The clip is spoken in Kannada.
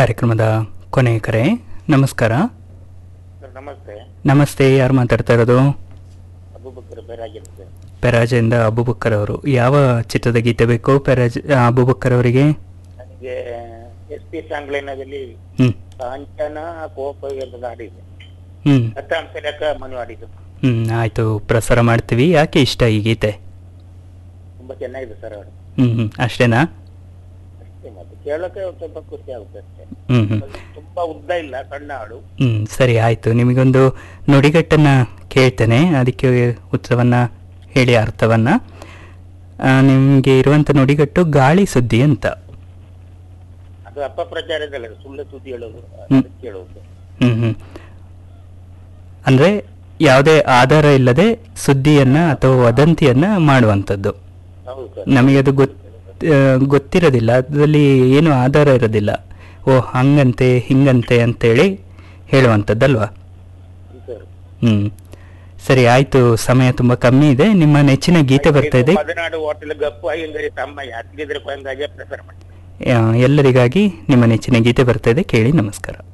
ಕಾರ್ಯಕ್ರಮದ ಕೊನೆಯ ಕರೆ ನಮಸ್ಕಾರ ಸರ್ ನಮಸ್ತೆ ನಮಸ್ತೆ ಯಾರು ಮಾತಾಡ್ತಾ ಇರೋದು ಅಬೂಬಕರ್ ಬೇರಾಗಿರುತ್ತೆ ಪೆರಾಜೆಯಿಂದ ಅಬುಬಕ್ಕರ್ ಅವರು ಯಾವ ಚಿತ್ರದ ಗೀತೆ ಬೇಕು ಪೆರಾಜ್ ಅಬುಬಕ್ಕರ್ ಅವರಿಗೆ ನನಗೆ ಎಸ್ ಪಿ ಸಾಂಗ್ಲೈನದಲ್ಲಿ ಹ್ಮ್ ಕಾಂಚನ ಕೋಪ ಇರೋದು ಹಾಡಿದೆ ಹ್ಮ್ ದತ್ತಾಂಶ ಲೆಕ್ಕ ಮನು ಹಾಡಿದ್ದು ಹ್ಮ್ ಆಯ್ತು ಪ್ರಸಾರ ಮಾಡ್ತೀವಿ ಯಾಕೆ ಇಷ್ಟ ಈ ಗೀತೆ ತುಂಬಾ ಚೆನ್ನಾಗಿದೆ ಸರ್ ಹಾಡು ಹ್ಮ್ ಹ್ಮ್ ಅಷ್ಟೇನಾ ಅಷ್ಟೇ ಮತ್ತೆ ಕೇಳೋಕೆ ಒಂದ್ ಸ್ವಲ್ಪ ಖುಷಿ ಆಗುತ್ತೆ ಅಷ್ಟೇ ಹ್ಮ್ ಹ್ಮ್ ತುಂಬಾ ಉದ್ದ ಇಲ್ಲ ಸಣ್ಣ ಹಾಡು ಹ್ಮ್ ಸರಿ ಆಯ್ತು ನಿಮಗೊಂದು ನುಡಿಗಟ್ಟನ್ನ ಕೇಳ್ತೇನೆ ಅದಕ್ಕೆ ಉತ್ತರವನ್ನ ಹೇಳಿ ಅರ್ಥವನ್ನ ಆ, ನಿಮ್ಗೆ ಇರುವಂತ ನುಡಿಗಟ್ಟು ಗಾಳಿ ಸುದ್ದಿ ಅಂತ ಅದು ಅಪಪ್ರಚಾರದಲ್ಲ ಸುಳ್ಳು ಸುದ್ದಿ ಹೇಳೋದು ಹ್ಮ್. ಅದಕ್ಕೆ ಕೇಳೋದು ಹ್ಮ್ ಹ್ಮ್ ಅಂದ್ರೆ ಯಾವುದೇ ಆಧಾರ ಇಲ್ಲದೆ ಸುದ್ದಿಯನ್ನ ಅಥವಾ ವದಂತಿಯನ್ನ ಮಾಡುವಂಥದ್ದು ಹೌದು ಸರ್ ನಮಗೆ ಅದು ಗೊತ್ ಆ, ಗೊತ್ತಿರೋದಿಲ್ಲ ಅದರಲ್ಲಿ ಏನು ಆಧಾರ ಇರೋದಿಲ್ಲ ಓ ಹಂಗಂತೆ ಹಿಂಗಂತೆ ಅಂತೇಳಿ ಹೇಳುವಂಥದ್ದಲ್ವಾ ಸರ್ ಹ್ಮ್ ಸರಿ ಆಯ್ತು ಸಮಯ ತುಂಬಾ ಕಮ್ಮಿ ಇದೆ ನಿಮ್ಮ ನೆಚ್ಚಿನ ಗೀತೆ ಬರ್ತಾ ಇದೆ ಮದನಾಡು ಹೋಟೆಲ್ ಗಪ್ಪು ಹಿಂಗರಿ ತಮ್ಮ ಯಾತ್ರಿದ್ರೆ ಹಂಗಾಗಿ ಪ್ರಸಾರ ಮಾಡಿ ಆ, ಎಲ್ಲರಿಗಾಗಿ ನಿಮ್ಮ ನೆಚ್ಚಿನ ಗೀತೆ ಬರ್ತಾ ಇದೆ ಕೇಳಿ ನಮಸ್ಕಾರ